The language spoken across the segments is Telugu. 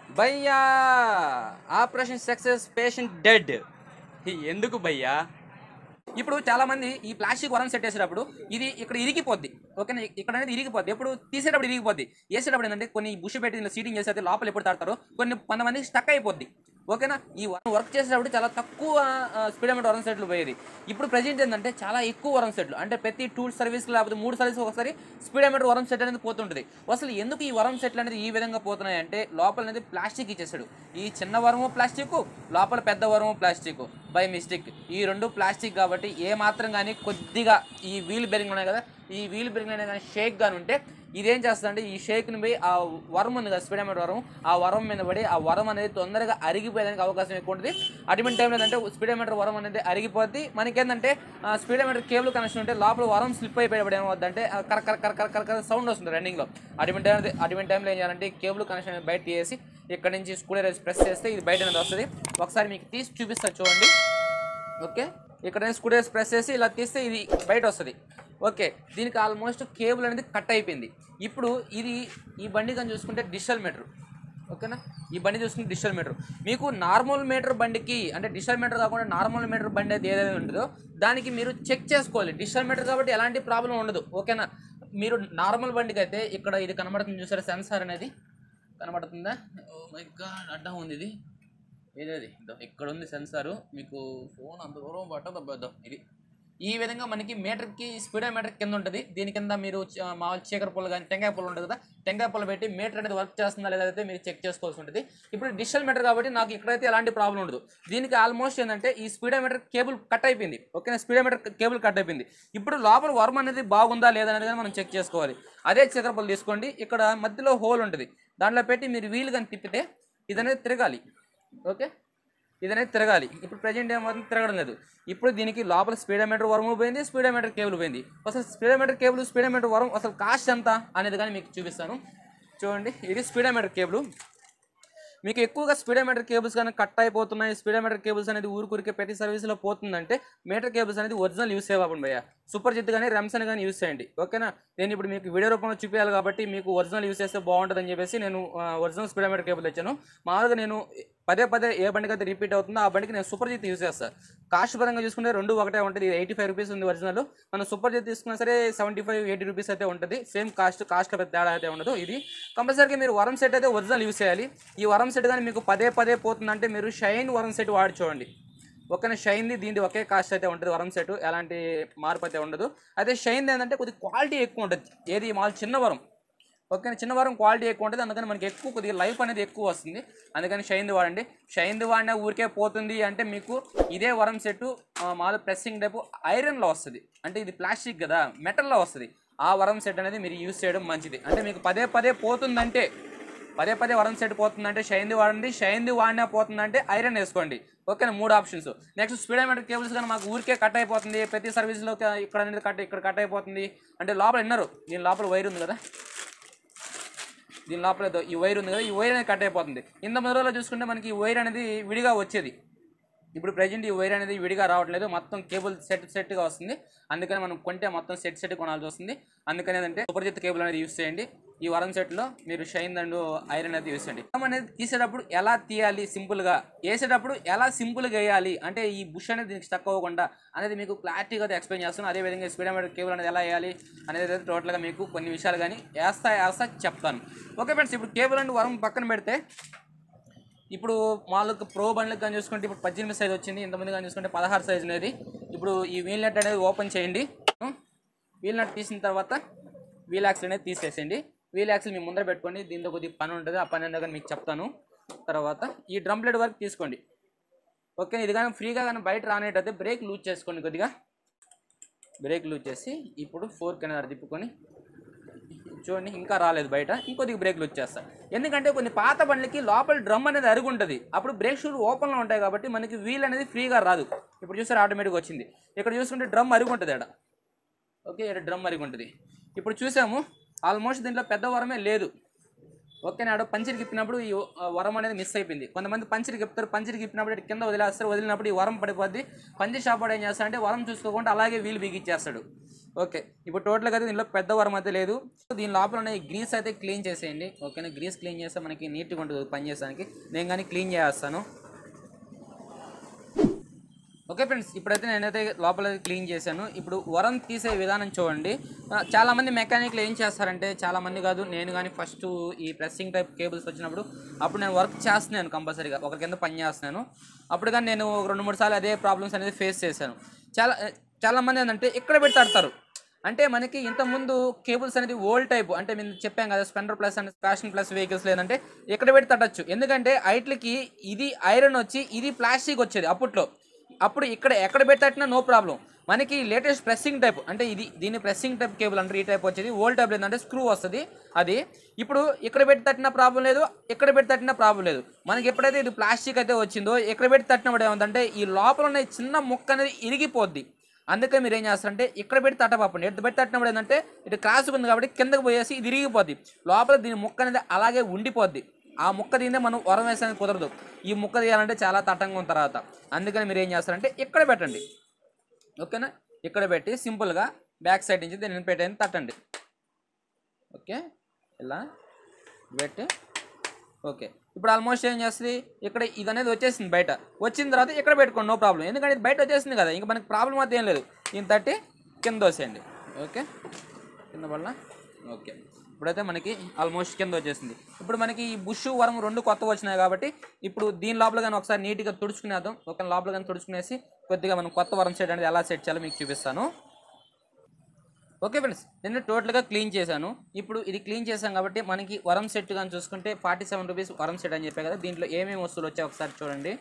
భయ్యా ఆపరేషన్ సక్సెస్ పేషెంట్ డెడ్ ఎందుకు భయ్యా ఇప్పుడు చాలా మంది ఈ ప్లాస్టిక్ వరం సెట్ వేసేటప్పుడు ఇది ఇక్కడ ఇరిగిపోద్ది ఓకేనా ఇక్కడ అనేది ఇరిగిపోద్ది ఎప్పుడు తీసేటప్పుడు ఇరిగిపోద్ది వేసేటప్పుడు ఏంటంటే కొన్ని బుష్ పెట్టి ఇలా సీటింగ్ చేసేది లోపల ఎప్పుడు తాడతారో కొన్ని కొంతమంది స్టక్ అయిపోద్ది ఓకేనా ఈ వర్క్ చేసేటప్పుడు చాలా తక్కువ స్పీడోమీటర్ వరం సెట్లు పోయేది ఇప్పుడు ప్రజెంట్ ఏంటంటే చాలా ఎక్కువ వరం సెట్లు అంటే ప్రతి టూ సర్వీస్ లేకపోతే మూడు సర్వీస్ ఒకసారి స్పీడోమీటర్ వరం సెట్ అనేది పోతుంటుంది అసలు ఎందుకు ఈ వరం సెట్లు అనేది ఈ విధంగా పోతున్నాయి అంటే లోపల అనేది ప్లాస్టిక్ ఇచ్చేసాడు ఈ చిన్న వరము ప్లాస్టిక్ లోపల పెద్ద వరము ప్లాస్టిక్ బై మిస్టేక్ ఈ రెండు ప్లాస్టిక్ కాబట్టి ఏ మాత్రం కానీ కొద్దిగా ఈ వీల్ బెరింగ్ ఉన్నాయి కదా ఈ వీల్ బెరింగ్ అనేది కానీ షేక్ కానీ ఉంటే ఇదేం చేస్తుందంటే ఈ షేక్ని పోయి ఆ వరం ఉంది కదా స్పీడోమీటర్ వరం ఆ వరం మీద పడి ఆ వరం అనేది తొందరగా అరిగిపోయేదానికి అవకాశం ఎక్కువ ఉంటుంది అటువంటి టైంలో ఏంటంటే స్పీడోమీటర్ వరం అనేది అరిగిపోద్ది మనకేంటంటే స్పీడోమీటర్ కేబుల్ కనెక్షన్ ఉంటే లోపల వరం స్లిప్ అయిపోయేప్పుడు ఏమవుతుందంటే ఆ కర కర కర కర కర కర సౌండ్ వస్తుంది రన్నింగ్లో అటువంటి టైం అటువంటి టైంలో ఏం చేయాలంటే కేబుల్ కనెక్షన్ అనేది బయట తీసేసి ఇక్కడ నుంచి స్కూల్ ప్రెస్ చేస్తే ఇది బయట అనేది వస్తుంది ఒకసారి మీకు తీసి చూపిస్తా చూడండి ఓకే ఇక్కడ నేను స్క్రూ డ్రైవర్స్ ప్రెస్ చేసి ఇలా తీస్తే ఇది బయట వస్తుంది ఓకే దీనికి ఆల్మోస్ట్ కేబుల్ అనేది కట్ అయిపోయింది ఇప్పుడు ఇది ఈ బండి కానీ చూసుకుంటే డిజిటల్ మీటర్ ఓకేనా ఈ బండి చూసుకుంటే డిజిటల్ మీటర్ మీకు నార్మల్ మీటర్ బండికి అంటే డిజిటల్ మీటర్ కాకుండా నార్మల్ మీటర్ బండి అయితే ఏదైతే ఉంటుందో దానికి మీరు చెక్ చేసుకోవాలి డిజిటల్ మీటర్ కాబట్టి ఎలాంటి ప్రాబ్లం ఉండదు ఓకేనా మీరు నార్మల్ బండికి అయితే ఇక్కడ ఇది కనబడుతుంది చూసారా సెన్సార్ అనేది కనబడుతుందా ఓ మై గాడ్ అడ్డం ఉంది ఇది ఏదేది ఇదో ఇక్కడ ఉంది సెన్సారు మీకు ఫోన్ అంత దూరం పట్టదు అబ్బా ఇది ఈ విధంగా మనకి మీటర్కి స్పీడో మీటర్ కింద ఉంటుంది దీని కింద మీరు చ- మామూలు చీకర పుల్ల కానీ టెంకాయ పుల్ల ఉంటుంది కదా టెంకాయ పుల్ల పెట్టి మీటర్ అనేది వర్క్ చేస్తుందా లేదా అయితే మీరు చెక్ చేసుకోవాల్సి ఉంటుంది ఇప్పుడు డిజిటల్ మీటర్ కాబట్టి నాకు ఇక్కడైతే ఎలాంటి ప్రాబ్లం ఉండదు దీనికి ఆల్మోస్ట్ ఏంటంటే ఈ స్పీడో మీటర్ కేబుల్ కట్ అయిపోయింది ఓకేనా స్పీడో మీటర్ కేబుల్ కట్ అయిపోయింది ఇప్పుడు లోపల వర్మ్ అనేది బాగుందా లేదా అనేది కానీ మనం చెక్ చేసుకోవాలి అదే చీకర పుల్ల తీసుకోండి ఇక్కడ మధ్యలో హోల్ ఉంటుంది దాంట్లో పెట్టి మీరు వీల్ కానీ తిప్పితే ఇది అనేది తిరగాలి ఓకే ఇది అనేది తిరగాలి ఇప్పుడు ప్రజెంట్ ఏమవుతుంది తిరగడం లేదు ఇప్పుడు దీనికి లోపల స్పీడోమీటర్ వరం పోయింది స్పీడోమీటర్ కేబుల్ పోయింది అసలు స్పీడోమీటర్ కేబుల్ స్పీడోమీటర్ వరం అసలు కాస్ట్ ఎంత అనేది కానీ మీకు చూపిస్తాను చూడండి ఇది స్పీడోమీటర్ కేబుల్ మీకు ఎక్కువగా స్పీడోమీటర్ కేబుల్స్ కానీ కట్ అయిపోతున్నాయి స్పీడోమీటర్ కేబుల్స్ అనేది ఊరికూరికే ప్రతి సర్వీస్లో పోతుందంటే మీటర్ కేబుల్స్ అనేది ఒరిజినల్ యూస్ చేయకుండా భయ్య సూపర్ జిత్ కానీ రెమ్స్ అని కానీ యూస్ చేయండి ఓకేనా నేను ఇప్పుడు మీకు వీడియో రూపంలో చూపించాలి కాబట్టి మీకు ఒరిజినల్ యూస్ చేస్తే బాగుంటుందని చెప్పేసి నేను ఒరిజినల్ స్పీడోమీటర్ కేబుల్ తెచ్చాను మామూలుగా నేను పదే పదే ఏ బండికి అయితే రిపీట్ అవుతుందో ఆ బండికి నేను సూపర్ జిత్ యూస్ చేస్తాను కాస్ట్ పరంగా చూసుకుంటే రెండు ఒకటే ఉంటుంది ఇది ఎయిటీ ఫైవ్ రూపీస్ ఉంది ఒరిజినల్ మనం సూపర్ జిత్ తీసుకున్నా సరే సెవెంటీ ఫైవ్ ఎయిటీ రూపీస్ అయితే ఉంటుంది సేమ్ కాస్ట్ కాస్ట్ పెద్ద తేడా అయితే ఉండదు ఇది కంపల్సరీగా మీరు వరం సెట్ అయితే ఒరిజినల్ యూస్ చేయాలి ఈ వరం సెట్ కానీ మీకు పదే పదే పోతుందంటే మీరు షైన్ వరం సెట్ వాడి చూడండి ఓకేనా షైన్ది దీనిది ఒకే కాస్ట్ అయితే ఉంటుంది వరం సెట్ ఎలాంటి మార్పు అయితే ఉండదు అదే షైన్ ఏంటంటే కొద్దిగా క్వాలిటీ ఎక్కువ ఉంటుంది ఏది మాల్ చిన్న వరం ఓకే చిన్న వరం క్వాలిటీ ఎక్కువ ఉంటుంది అందుకని మనకి ఎక్కువ కొద్దిగా లైఫ్ అనేది ఎక్కువ వస్తుంది అందుకని షైన్ది వాడండి షైన్ది వాడినా ఊరికే పోతుంది అంటే మీకు ఇదే వరం సెట్ మామూలు ప్రెస్సింగ్ టైపు ఐరన్లో వస్తుంది అంటే ఇది ప్లాస్టిక్ కదా మెటల్లో వస్తుంది ఆ వరం సెట్ అనేది మీరు యూస్ చేయడం మంచిది అంటే మీకు పదే పదే పోతుందంటే పదే పదే వరం సెట్ పోతుందంటే షైన్ది వాడండి షైన్ది వాడినా పోతుందంటే ఐరన్ వేసుకోండి ఓకేనా మూడు ఆప్షన్స్ నెక్స్ట్ స్పీడోమీటర్ కేబుల్స్ కానీ మాకు ఊరికే కట్ అయిపోతుంది ప్రతి సర్వీస్లో ఇక్కడ అనేది కట్ ఇక్కడ కట్ అయిపోతుంది అంటే లోపల విన్నారు దీని లోపల వైర్ ఉంది కదా దీని లోపల ఏదో ఈ వైర్ ఉంది కదా ఈ వైర్ అనేది కట్ అయిపోతుంది ఇంత మొదలలో చూసుకుంటే మనకి ఈ వైర్ అనేది విడిగా వచ్చేది ఇప్పుడు ప్రజెంట్ ఈ వైర్ అనేది విడిగా రావట్లేదు మొత్తం కేబుల్ సెట్ సెట్గా వస్తుంది అందుకని మనం కొంటే మొత్తం సెట్ సెట్ కొనాల్సి వస్తుంది అందుకని ఏంటంటే సూపర్జిత్ కేబుల్ అనేది యూస్ చేయండి ఈ వరం సెట్లో మీరు షైన్ అండ్ ఐరన్ అనేది యూస్ చేయండి వరం అనేది తీసేటప్పుడు ఎలా తీయాలి సింపుల్గా వేసేటప్పుడు ఎలా సింపుల్గా వేయాలి అంటే ఈ బుష్ అనేది దీనికి స్టక్ అవ్వకుండా అనేది మీకు క్లారిటీగా అయితే ఎక్స్ప్లెయిన్ చేస్తాను అదేవిధంగా స్పీడోమీటర్ కేబుల్ అనేది ఎలా వేయాలి అనేది అయితే టోటల్గా మీకు కొన్ని విషయాలు కానీ వేస్తా వేస్తా చెప్తాను ఓకే ఫ్రెండ్స్ ఇప్పుడు కేబుల్ అండ్ వరం పక్కన పెడితే ఇప్పుడు మామూలుగా ప్రో బండ్లకు కానీ చూసుకుంటే ఇప్పుడు పద్దెనిమిది సైజ్ వచ్చింది ఇంతమంది కానీ చూసుకుంటే పదహారు సైజ్ అనేది ఇప్పుడు ఈ వీల్ నట్ అనేది ఓపెన్ చేయండి వీల్ నట్ తీసిన తర్వాత వీల్ యాక్సిల్ అనేది తీసేసేయండి వీల్ యాక్సిల్ మీ ముందర పెట్టుకోండి దీంతో కొద్దిగా పని ఉంటుంది ఆ పని ఎందుకని మీకు చెప్తాను తర్వాత ఈ డ్రమ్ ప్లేట్ వరకు తీసుకోండి ఓకే ఇది కానీ ఫ్రీగా కానీ బయట రానేటైతే బ్రేక్ లూజ్ చేసుకోండి కొద్దిగా బ్రేక్ లూజ్ చేసి ఇప్పుడు ఫోర్ కింద తిప్పుకొని చూడండి ఇంకా రాలేదు బయట ఇంకొద్దిగా బ్రేక్లు వచ్చేస్తా ఎందుకంటే కొన్ని పాత బండ్లకి లోపల డ్రమ్ అనేది అరుగు ఉంటుంది అప్పుడు బ్రేక్ షూలు ఓపెన్లో ఉంటాయి కాబట్టి మనకి వీల్ అనేది ఫ్రీగా రాదు ఇప్పుడు చూసారు ఆటోమేటిక్గా వచ్చింది ఇక్కడ చూసుకుంటే డ్రమ్ అరుగు ఉంటుంది ఇక్కడ ఓకే ఇక్కడ డ్రమ్ అరిగి ఉంటుంది ఇప్పుడు చూసాము ఆల్మోస్ట్ దీంట్లో పెద్ద వరమే లేదు ఓకే నాడు పంచర్ గిప్పినప్పుడు ఈ ఆ, వరం అనేది మిస్ అయిపోయింది కొంతమంది పంచర్ గిప్తారు పంచర్ గిప్పినప్పుడు ఇటు కింద వదిలేస్తారు వదిలినప్పుడు ఈ వరం పడిపోద్ది పంచర్ షాప్ వాడు ఏం చేస్తాడంటే వరం చూసుకోకుండా అలాగే వీలు బిగిచ్చేస్తాడు ఓకే ఇప్పుడు టోటల్గా అయితే దీనిలో పెద్ద వరం అయితే లేదు సో దీని లోపల ఉన్న ఈ గ్రీస్ అయితే క్లీన్ చేసేయండి ఓకేనా గ్రీస్ క్లీన్ చేస్తే మనకి నీట్గా ఉంటుంది పని చేసడానికి నేను కానీ క్లీన్ చేస్తాను ఓకే ఫ్రెండ్స్ ఇప్పుడైతే నేనైతే లోపల క్లీన్ చేశాను ఇప్పుడు వరం తీసే విధానం చూడండి ఆ, చాలామంది మెకానిక్లు ఏం చేస్తారంటే చాలామంది కాదు నేను కానీ ఫస్ట్ ఈ ప్రెస్సింగ్ టైప్ కేబుల్స్ వచ్చినప్పుడు అప్పుడు నేను వర్క్ చేస్తున్నాను కంపల్సరీగా ఒకరి కింద పని చేస్తున్నాను అప్పుడు కానీ నేను ఒక రెండు మూడు సార్లు అదే ప్రాబ్లమ్స్ అనేది ఫేస్ చేశాను చాలా చాలామంది ఏంటంటే ఇక్కడ పెట్టి తడతారు అంటే మనకి ఇంతకుముందు కేబుల్స్ అనేది ఓల్డ్ టైప్ అంటే మేము చెప్పాం కదా Splendor plus and Passion plus vehicles లేదంటే ఇక్కడ పెట్టి తట్టచ్చు ఎందుకంటే ఐట్లకి ఇది ఐరన్ వచ్చి ఇది ప్లాస్టిక్ వచ్చేది అప్పట్లో అప్పుడు ఇక్కడ ఎక్కడ పెట్టినా నో ప్రాబ్లం మనకి లేటెస్ట్ ప్రెస్సింగ్ టైప్ అంటే ఇది దీని ప్రెస్సింగ్ టైప్ కేబుల్ అంటే ఈ టైప్ వచ్చేది ఓల్డ్ టైప్ ఏంటంటే స్క్రూ వస్తుంది అది ఇప్పుడు ఇక్కడ పెట్టి తట్టిన ప్రాబ్లం లేదు ఇక్కడ పెట్టి తట్టిన ప్రాబ్లం లేదు మనకి ఎప్పుడైతే ఇది ప్లాస్టిక్ అయితే వచ్చిందో ఇక్కడ పెట్టి తట్టినప్పుడు ఏమంటే ఈ లోపల ఉన్న ఈ చిన్న ముక్క అనేది ఇరిగిపోద్ది అందుకే మీరు ఏం చేస్తారంటే ఇక్కడ పెట్టి తట్టపాపండి ఎటు పెట్టి తట్టినప్పుడు ఏంటంటే ఇటు క్రాస్ ఉంది కాబట్టి కిందకి పోయేసి ఇది ఇరిగిపోద్ది లోపల దీని ముక్క అనేది అలాగే ఉండిపోద్ది ఆ ముక్క తీస్తే మనం వరం వేసానికి కుదరదు ఈ ముక్క తీయాలంటే చాలా తట్టంగా ఉన్న తర్వాత అందుకని మీరు ఏం చేస్తారంటే ఇక్కడ పెట్టండి ఓకేనా ఇక్కడ పెట్టి సింపుల్గా బ్యాక్ సైడ్ నుంచి దీన్ని పెట్టేది తట్టండి ఓకే ఇలా పెట్టి ఓకే ఇప్పుడు ఆల్మోస్ట్ ఏం చేస్తుంది ఇక్కడ ఇది అనేది వచ్చేసింది బయట వచ్చిన తర్వాత ఇక్కడ పెట్టుకోండి నో ప్రాబ్లం ఎందుకంటే ఇది బయట వచ్చేసింది కదా ఇంకా మనకి ప్రాబ్లం అయితే ఏం లేదు దీన్ని తట్టి కింద వచ్చేయండి ఓకే కింద వల్ల ఓకే ఇప్పుడైతే మనకి ఆల్మోస్ట్ కింద వచ్చేసింది ఇప్పుడు మనకి ఈ బుష్ వరం రెండు కొత్త వచ్చినాయి కాబట్టి ఇప్పుడు దీని లోపల కానీ ఒకసారి నీట్గా తుడుచుకునేద్దాం ఒక లోపల కానీ తుడుచుకునేసి కొద్దిగా మనం కొత్త వరం సెట్ అనేది ఎలా సెట్ చేయాలో మీకు చూపిస్తాను ఓకే ఫ్రెండ్స్ నేను టోటల్గా క్లీన్ చేశాను ఇప్పుడు ఇది క్లీన్ చేశాం కాబట్టి మనకి వరం సెట్ కానీ చూసుకుంటే ఫార్టీ సెవెన్ రూపీస్ వరం సెట్ అని చెప్పే కదా దీంట్లో ఏమేమి వస్తువులు వచ్చాయి ఒకసారి చూడండి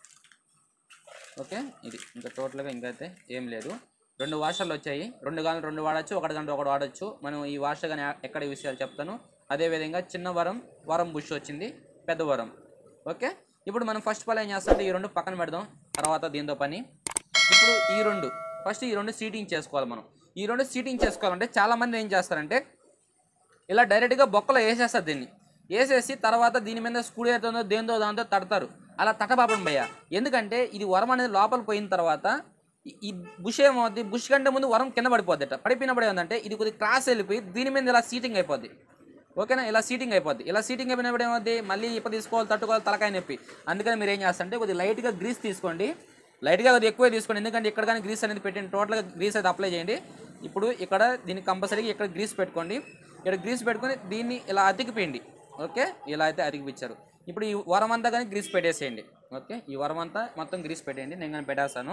ఓకే ఇది ఇంకా టోటల్గా ఇంకా అయితే ఏం లేదు రెండు వాషర్లు వచ్చాయి రెండు గంటలు రెండు వాడచ్చు ఒకటి గంట ఒకటి వాడచ్చు మనం ఈ వాషర్ కానీ ఎక్కడ యూస్ చేయాలో చెప్తాను అదేవిధంగా చిన్న వరం వరం బుష్ వచ్చింది పెద్ద వరం ఓకే ఇప్పుడు మనం ఫస్ట్ ఆఫ్ ఆల్ ఏం చేస్తామంటే ఈ రెండు పక్కన పెడదాం తర్వాత దీంతో పని ఇప్పుడు ఈ రెండు ఫస్ట్ ఈ రెండు సీటింగ్ చేసుకోవాలి మనం ఈ రెండు సీటింగ్ చేసుకోవాలంటే చాలామంది ఏం చేస్తారంటే ఇలా డైరెక్ట్గా బొక్కలో వేసేస్తారు దీన్ని వేసేసి తర్వాత దీని మీద స్కూల్ అవుతుందో దేంతో దాంతో తడతారు అలా తటపాపడం భయ్య ఎందుకంటే ఇది వరం అనేది లోపల పోయిన తర్వాత ఈ- ఈ బుష్ ఏమవుద్ది బుష్ కంటే ముందు వరం కింద పడిపోద్దట పడిపోయినప్పుడు ఏంటంటే ఇది కొద్ది క్రాస్ వెళ్ళిపోయి దీని మీద ఇలా సీటింగ్ అయిపోద్ది ఓకేనా ఇలా సీటింగ్ అయిపోద్ది ఇలా సీటింగ్ అయిపోయినప్పుడు ఏమవుద్ది మళ్ళీ ఇప్ప తీసుకోవాలి తట్టుకోవాలి తలకాయ నొప్పి అందుకని మీరు ఏం చేస్తారంటే కొద్దిగా లైట్గా గ్రీస్ తీసుకోండి లైట్గా కొద్దిగా ఎక్కువ తీసుకోండి ఎందుకంటే ఇక్కడ కానీ గ్రీస్ అనేది పెట్టండి టోటల్గా గ్రీస్ అయితే అప్లై చేయండి ఇప్పుడు ఇక్కడ దీనికి కంపల్సరీగా ఇక్కడ గ్రీస్ పెట్టుకోండి ఇక్కడ గ్రీస్ పెట్టుకొని దీన్ని ఇలా అతికిపోయండి ఓకే ఇలా అయితే అతికిపించారు ఇప్పుడు ఈ వరం అంతా కానీ గ్రీస్ పెట్టేసేయండి ఓకే ఈ వరం అంతా మొత్తం గ్రీస్ పెట్టేయండి నేను కానీ పెట్టేస్తాను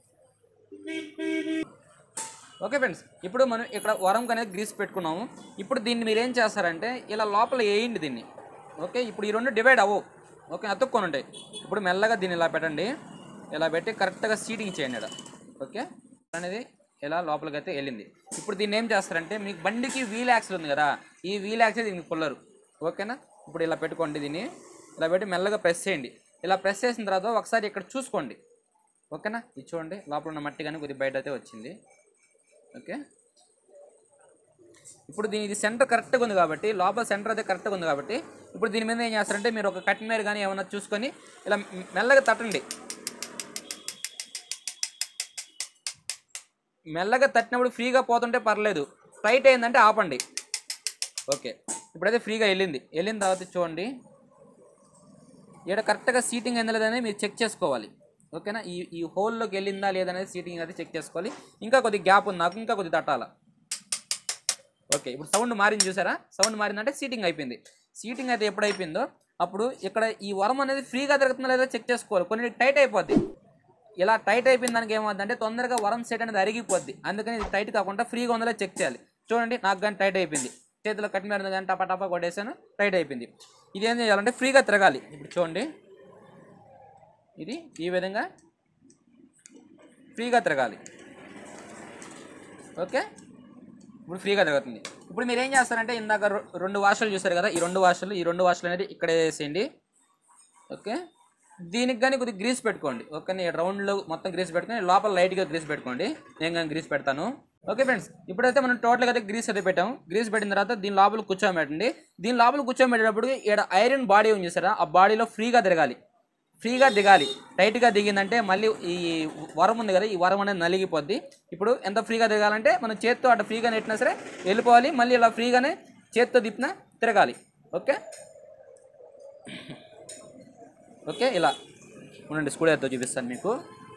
ఓకే ఫ్రెండ్స్ ఇప్పుడు మనం ఇక్కడ వరం అనేది గ్రీస్ పెట్టుకున్నాము ఇప్పుడు దీన్ని మీరు ఏం చేస్తారంటే ఇలా లోపల వేయండి దీన్ని ఓకే ఇప్పుడు ఈ రెండు డివైడ్ అవ్వవు ఓకే అతుక్కొని ఉంటాయి ఇప్పుడు మెల్లగా దీన్ని ఇలా పెట్టండి ఇలా పెట్టి కరెక్ట్గా సీటింగ్ చేయండి ఇక్కడ ఓకే అనేది ఇలా లోపలికి అయితే వెళ్ళింది ఇప్పుడు దీన్ని ఏం చేస్తారంటే మీకు బండికి వీల్ యాక్సిల్ ఉంది కదా ఈ వీల్ యాక్సిల్ దీనికి పుల్లరు ఓకేనా ఇప్పుడు ఇలా పెట్టుకోండి దీన్ని ఇలా పెట్టి మెల్లగా ప్రెస్ చేయండి ఇలా ప్రెస్ చేసిన తర్వాత ఒకసారి ఇక్కడ చూసుకోండి ఓకేనా ఇది చూడండి లోపల ఉన్న మట్టి కానీ కొద్దిగా బయట అయితే వచ్చింది ఓకే ఇప్పుడు దీని ఇది సెంటర్ కరెక్ట్గా ఉంది కాబట్టి లోపల సెంటర్ అయితే కరెక్ట్గా ఉంది కాబట్టి ఇప్పుడు దీని మీద ఏం చేస్తారంటే మీరు ఒక కట్ మీద కానీ ఏమైనా చూసుకొని ఇలా మెల్లగా తట్టండి మెల్లగా తట్టినప్పుడు ఫ్రీగా పోతుంటే పర్లేదు టైట్ అయిందంటే ఆపండి ఓకే ఇప్పుడైతే ఫ్రీగా వెళ్ళింది వెళ్ళిన తర్వాత చూడండి ఇక్కడ కరెక్ట్గా సీటింగ్ అయిందా లేదని మీరు చెక్ చేసుకోవాలి ఓకేనా ఈ ఈ హోల్లోకి వెళ్ళిందా లేదనేది సీటింగ్ అయితే చెక్ చేసుకోవాలి ఇంకా కొద్ది గ్యాప్ ఉంది నాకు ఇంకా కొద్ది తట్టాల ఓకే ఇప్పుడు సౌండ్ మారింది చూసారా సౌండ్ మారిందంటే సీటింగ్ అయిపోయింది సీటింగ్ అయితే ఎప్పుడు అయిపోయిందో అప్పుడు ఇక్కడ ఈ వరం అనేది ఫ్రీగా తిరుగుతుందా లేదా చెక్ చేసుకోవాలి కొన్ని టైట్ అయిపోద్ది ఇలా టైట్ అయిపోయిన దానికి ఏమవుతుందంటే తొందరగా వరం సెట్ అనేది అరిగిపోద్ది అందుకని ఇది టైట్ కాకుండా ఫ్రీగా ఉందో చెక్ చేయాలి చూడండి నాకు కానీ టైట్ అయిపోయింది చేతిలో కట్ మీద కానీ టపా టపా కొట్టేసాను టైట్ అయిపోయింది ఇది ఏం చేయాలంటే ఫ్రీగా తిరగాలి ఇప్పుడు చూడండి ఇది ఈ విధంగా ఫ్రీగా తిరగాలి ఓకే ఇప్పుడు ఫ్రీగా తిరుగుతుంది ఇప్పుడు మీరు ఏం చేస్తారంటే ఇందాక రె- రెండు వాషర్లు చూసారు కదా ఈ రెండు వాషర్లు ఈ రెండు వాషర్లు అనేది ఇక్కడే వేసేయండి ఓకే దీనికి కానీ కొద్దిగా గ్రీస్ పెట్టుకోండి ఓకే రౌండ్లో మొత్తం గ్రీస్ పెట్టుకొని లోపల లైట్గా గ్రీస్ పెట్టుకోండి నేను కానీ గ్రీస్ పెడతాను ఓకే ఫ్రెండ్స్ ఇప్పుడైతే మనం టోటల్గా అయితే గ్రీస్ అయితే పెట్టాము గ్రీస్ పెట్టిన తర్వాత దీని లోపల కూర్చోబెట్టండి దీని లోపల కూర్చోబెట్టేటప్పుడు ఇక్కడ ఐరన్ బాడీ ఉంది చూసారా ఆ బాడీలో ఫ్రీగా తిరగాలి ఫ్రీగా దిగాలి టైట్గా దిగిందంటే మళ్ళీ ఈ వరం ఉంది కదా ఈ వరం అనేది నలిగిపోద్ది ఇప్పుడు ఎంత ఫ్రీగా దిగాలంటే మనం చేత్తో అటు ఫ్రీగా నెట్టినా సరే వెళ్ళిపోవాలి మళ్ళీ ఇలా ఫ్రీగానే చేత్తో తిప్పినా తిరగాలి ఓకే ఓకే ఇలా ఉండండి స్కూల్ ఎత్తో చూపిస్తాను మీకు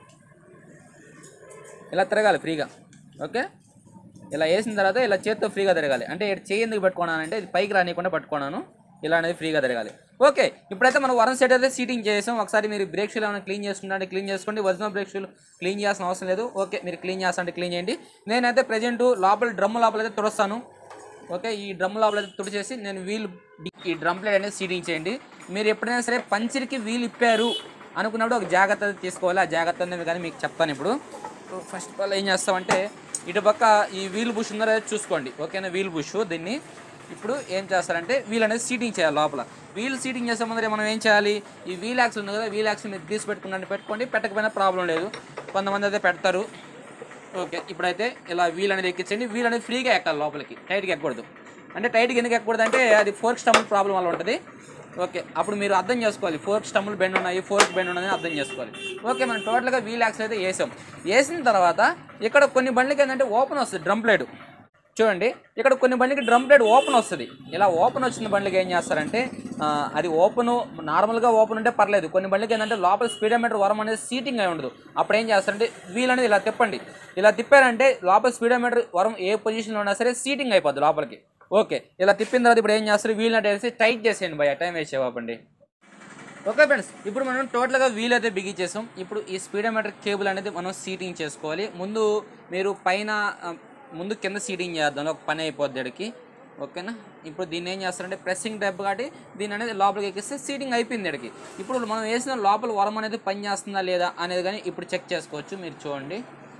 ఇలా తిరగాలి ఫ్రీగా ఓకే ఇలా వేసిన తర్వాత ఇలా చేత్తో ఫ్రీగా తిరగాలి అంటే ఇక్కడ చేయి ఎందుకు పెట్టుకున్నానంటే ఇది పైకి రానియకుండా పట్టుకున్నాను ఇలా అనేది ఫ్రీగా తిరగాలి ఓకే ఇప్పుడైతే మనం వరం సెట్ అయితే సీటింగ్ చేసాం ఒకసారి మీరు బ్రేక్ షూలు ఏమైనా క్లీన్ చేసుకుంటే క్లీన్ చేసుకోండి ఒరిజినల్ బ్రేక్ షూలు క్లీన్ చేయాల్సిన అవసరం లేదు ఓకే మీరు క్లీన్ చేస్తా క్లీన్ చేయండి నేనైతే ప్రజెంట్ లోపల డ్రమ్ లోపల అయితే తుడుస్తాను ఓకే ఈ డ్రమ్ లోపల అయితే తుడిచేసి నేను వీల్ ఈ డ్రమ్ ప్లేట్ అనేది సీటింగ్ చేయండి మీరు ఎప్పుడైనా సరే పంచర్కి వీల్ ఇప్పారు అనుకున్నప్పుడు ఒక జాగ్రత్త తీసుకోవాలి ఆ జాగ్రత్త అనేది కానీ మీకు చెప్తాను ఇప్పుడు ఫస్ట్ ఆఫ్ ఆల్ ఏం చేస్తామంటే ఇటు పక్క ఈ వీల్ బుష్ ఉందో లేదో చూసుకోండి ఓకేనా వీల్ బుష్ దీన్ని ఇప్పుడు ఏం చేస్తారంటే వీల్ అనేది సీటింగ్ చేయాలి లోపల వీల్ సీటింగ్ చేసే ముందర మనం ఏం చేయాలి ఈ వీల్ యాక్స్ ఉంది కదా వీల్ యాక్స్ మీరు తీసి పెట్టుకున్నాను పెట్టుకోండి పెట్టకపోయినా ప్రాబ్లం లేదు కొంతమంది అయితే పెడతారు ఓకే ఇప్పుడైతే ఇలా వీల్ అనేది ఎక్కించండి వీల్ అనేది ఫ్రీగా ఎక్కాలి లోపలికి టైట్గా ఎక్కకూడదు అంటే టైట్గా ఎందుకు ఎక్కకూడదు అంటే అది ఫోర్క్ స్టంబుల్ ప్రాబ్లం వల్ల ఉంటుంది ఓకే అప్పుడు మీరు అర్థం చేసుకోవాలి ఫోర్క్ స్టంబుల్ బెండ్ ఉన్నాయి ఫోర్క్ బెండ్ ఉన్నది అర్థం చేసుకోవాలి ఓకే మనం టోటల్గా వీల్ యాక్స్ అయితే వేసాం వేసిన తర్వాత ఇక్కడ కొన్ని బండ్లకి ఏంటంటే ఓపెన్ వస్తుంది డ్రమ్ ప్లేట్ చూడండి ఇక్కడ కొన్ని బండికి డ్రమ్ ప్లేట్ ఓపెన్ వస్తుంది ఇలా ఓపెన్ వచ్చిన బండ్లకి ఏం చేస్తారంటే ఆ, అది ఓపెన్ నార్మల్గా ఓపెన్ ఉంటే పర్లేదు కొన్ని బండ్లకి ఏంటంటే లోపల స్పీడోమీటర్ వరం అనేది సీటింగ్ అయి ఉండదు అప్పుడు ఏం చేస్తారంటే వీల్ అనేది ఇలా తిప్పండి ఇలా తిప్పారంటే లోపల స్పీడోమీటర్ వరం ఏ పొజిషన్లో ఉన్నా సరే సీటింగ్ అయిపోద్ది లోపలికి ఓకే ఇలా తిప్పిన తర్వాత ఇప్పుడు ఏం చేస్తారు వీల్ నట్ వేసి టైట్ చేసేయండి భయ టైం వేస్ట్ చేయకండి ఓకే ఫ్రెండ్స్ ఇప్పుడు మనం టోటల్గా వీల్ అయితే బిగించేసాం ఇప్పుడు ఈ స్పీడోమీటర్ కేబుల్ అనేది మనం సీటింగ్ చేసుకోవాలి ముందు మీరు పైన ఆ, ముందు కింద సీటింగ్ చేద్దాం ఒక పని అయిపోద్ది ఇక్కడికి ఓకేనా ఇప్పుడు దీన్ని ఏం చేస్తారంటే ప్రెస్సింగ్ టైప్ కాబట్టి దీని అనేది లోపలికి ఎక్కిస్తే సీటింగ్ అయిపోయింది ఇక్కడికి ఇప్పుడు మనం వేసిన లోపల వరం అనేది పని చేస్తుందా లేదా అనేది కానీ ఇప్పుడు చెక్ చేసుకోవచ్చు మీరు చూడండి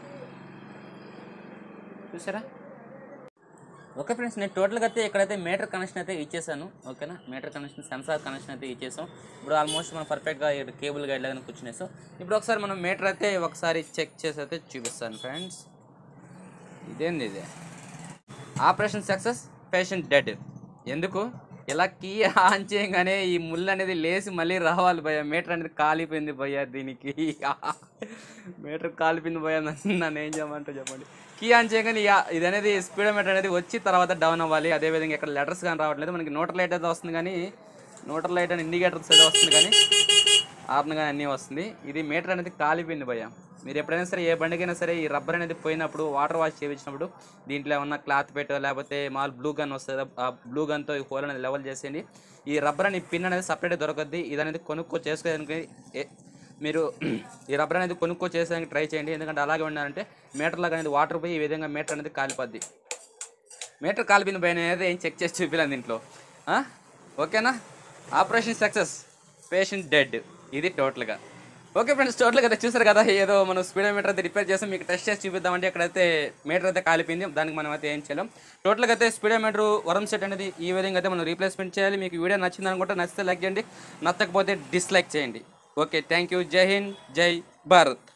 చూసారా ఓకే ఫ్రెండ్స్ నేను టోటల్గా అయితే ఇక్కడైతే మీటర్ కనెక్షన్ అయితే ఇచ్చేసాను ఓకేనా మీటర్ కనెక్షన్ సెన్సార్ కనెక్షన్ అయితే ఇచ్చేసాం ఇప్పుడు ఆల్మోస్ట్ మనం పర్ఫెక్ట్గా కేబుల్ గైడ్ లాగా కూర్చునేసాం ఇప్పుడు ఒకసారి మనం మీటర్ అయితే ఒకసారి చెక్ చేసి అయితే చూపిస్తాను ఫ్రెండ్స్ ఇదేంది ఇది ఆపరేషన్ సక్సెస్ పేషెంట్ డెడ్ ఎందుకు ఇలా కీ ఆన్ చేయగానే ఈ ముళ్ళు అనేది లేచి మళ్ళీ రావాలి భయ్య మీటర్ అనేది కాలిపోయింది భయ్య దీనికి మీటర్ కాలిపోయింది భయ్య నన్ను నన్ను ఏం చేయమంటారు చెప్పండి కీ ఆన్ చేయగానే యా- ఇది అనేది స్పీడోమీటర్ అనేది వచ్చి తర్వాత డౌన్ అవ్వాలి అదేవిధంగా ఇక్కడ లెటర్స్ కానీ రావట్లేదు మనకి నోటర్ లైట్ అయితే వస్తుంది కానీ నోటర్ లైట్ అని ఇండికేటర్స్ అయితే వస్తుంది కానీ ఆర్న్ కానీ అన్నీ వస్తుంది ఇది మీటర్ అనేది కాలిపోయింది భయ్య మీరు ఎప్పుడైనా సరే ఏ బండికైనా సరే ఈ రబ్బర్ అనేది పోయినప్పుడు వాటర్ వాష్ చేయించినప్పుడు దీంట్లో ఏమన్నా క్లాత్ పెట్టో లేకపోతే మాల్ బ్లూ గన్ వస్తుంది ఆ బ్లూ గన్తో ఈ హోల్ అనేది లెవెల్ చేసేయండి ఈ రబ్బర్ అని పిన్ అనేది సపరేట్ దొరకద్ది ఇది అనేది కొనుక్కో చేసుకోవడానికి ఏ- మీరు ఈ రబ్బర్ అనేది కొనుక్కో చేసేదానికి ట్రై చేయండి ఎందుకంటే అలాగే ఉండాలంటే మీటర్ లాగా అనేది వాటర్ పోయి ఈ విధంగా మీటర్ అనేది కాలిపోద్ది మీటర్ కాలిపోయిన పైన అయితే ఏం చెక్ చేసి చూపిలేదు దీంట్లో ఆ? ఓకేనా ఆపరేషన్ సక్సెస్ పేషెంట్ డెడ్ ఇది టోటల్గా ఓకే ఫ్రెండ్స్ టోటల్గా అయితే చూసారు కదా ఏదో మనం స్పీడోమీటర్ అయితే రిపేర్ చేసాం మీకు టెస్ట్ చేసి చూపిద్దామంటే ఇక్కడైతే మీటర్ అయితే కాలిపోయింది దానికి మనం అయితే ఏం చేయలేం టోటల్గా అయితే స్పీడోమీటర్ వరం సెట్ అనేది ఈ విధంగా అయితే మనం రీప్లేస్మెంట్ చేయాలి మీకు వీడియో నచ్చింది అనుకుంటే నచ్చితే లైక్ చేయండి నచ్చకపోతే డిస్లైక్ చేయండి ఓకే థ్యాంక్ యూ జై హింద్ జై భారత్